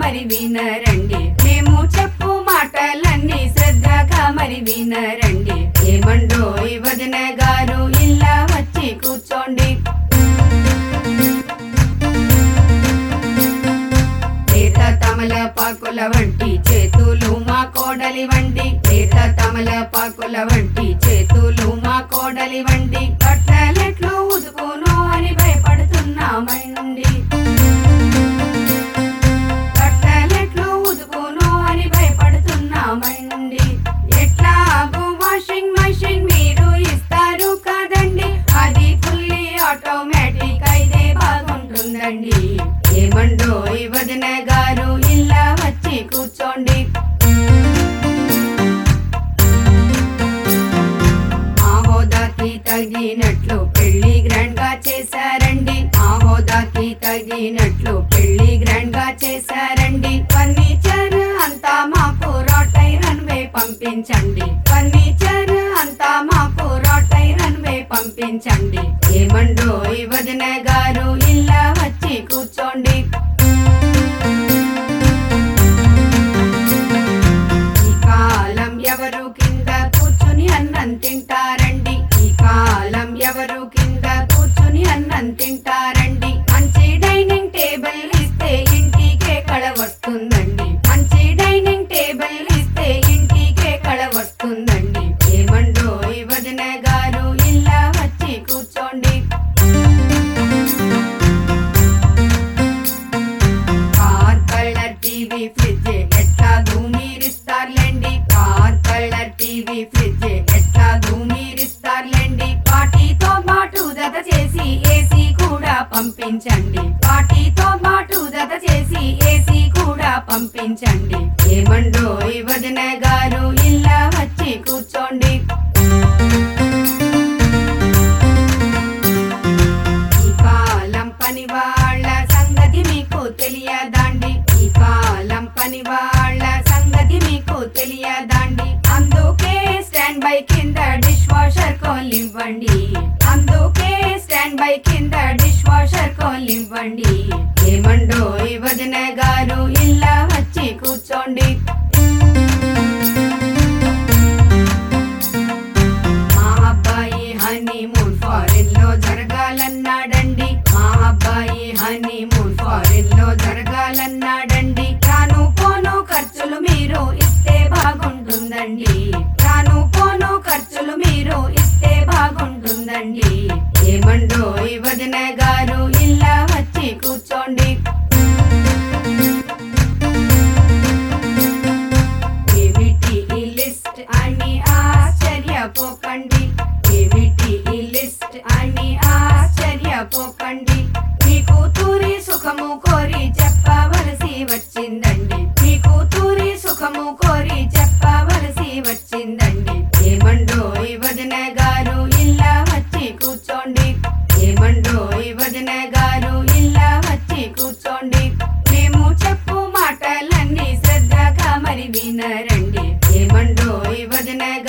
మరి వినరండి మేము చెప్పు మాటలన్నీ శ్రద్ధగా మరి వినరండి ఏమండో ఈ వదిన గారు ఇలా వచ్చి కూర్చోండి లేత తమల పాకుల వంటి చేతులు మా కోడలి వంటి లేత తమల పాకుల వంటి చేతులు మా కోడలి వంటి కట్టలెట్లు ఉదుకును అని భయపడుతున్నామండి కట్టలెట్లు ఉదుకును అని భయపడుతున్నామండి ఎట్లాగో వాషింగ్ మషిన్ మీరు ఇస్తారు కదండి అది ఫుల్లీ ఆటోమేటిక్ అయితే బాగుంటుందండి ఏమండో ఈ వదిన గారు ఇలా వచ్చి కూర్చోండి ఆ హోదాకి తగినట్లు పెళ్లి గ్రాండ్ గా చేశారండి ఆ హోదాకి తగినట్లు పెళ్లి గ్రాండ్ గా చేశారండి ఫర్నిచర్ అంతా మాకు రాటై రన్వే పంపించండి ఫర్నిచర్ అంతా మాకు రాటై రన్వే పంపించండి ఏమండో ఈ వదిన గారు ఇలా వచ్చి కూర్చోండి ఈ కాలం ఎవరు కింద కూర్చుని అన్నం తింటారండి ఈ కాలం ఎవరు కింద కూర్చుని అన్నం తింటారండి మంచి డైనింగ్ టేబుల్ ఇస్తే ఇంటికే కళ వస్తుందండి మంచి డైనింగ్ టేబుల్ ఇస్తే ఇంటికే కళ వస్తుందండి ఏమండో ఈ వదిన గారు ఇలా వచ్చి కూర్చోండి కార్ కలర్ టీవీ ఫ్రిడ్జ్ ఎట్లా ధూమీరిస్తారులేండి కార్ కలర్ టీవీ ఫ్రిడ్జ్ ఎట్లా ధూమీరిస్తారులేండి వాటితో పాటు జత చేసి ఏసీ కూడా పంపించండి వాటితో పాటు జత చేసి ఏసీ కూడా పంపించండి ఏమండో ఈ వదిన గారు ఇలా వచ్చి కూర్చోండి ఈ కాలం పని వాళ్ళ సంగతి మీకు తెలియదాండి ఈ కాలం పని వాళ్ళ సంగతి మీకు తెలియదాండి అందుకే స్టాండ్ బై కింద డిష్ వాషర్ కోల్ ఇవ్వండి అందుకే స్టాండ్ బై కింద డిష్ వాషర్ కోల్ ఇవ్వండి ఏమండో ఈ వదిన గారు ఇలా వచ్చి కూర్చోండి మా అబ్బాయి హనీమూన్ ఫారిన్ లో జరగాలన్నాడండి మా అబ్బాయి హనీమూన్ ఫారిన్ లో జరగాలన్నాడండి రాను పోను ఖర్చులు మీరు ఇస్తే బాగుంటుందండి రాను పోను ఖర్చులు మీరు ఇస్తే బాగుంటుందండి ఏమండో ఈ వదిన గారు ఇలా వచ్చి కూర్చోండి ఏమిటి ఈ లిస్ట్ అని ఆశ్చర్యపోకండి ఏమిటి ఈ లిస్ట్ అని ఆశ్చర్యపోకండి మీ కూతురి సుఖము కోరి చెప్పవలసి వచ్చిందండి మీ కూతురి సుఖము కోరి చెప్పవలసి వచ్చిందండి ఏమండో ఈ వదిన గారు ఇలా వచ్చి కూర్చోండి ఏమండో ఈ వదిన గారు ఇలా వచ్చి కూర్చోండి మేము చెప్పు మాటలన్నీ శ్రద్ధగా మరి వినరండి ఏమండో ఈ వదిన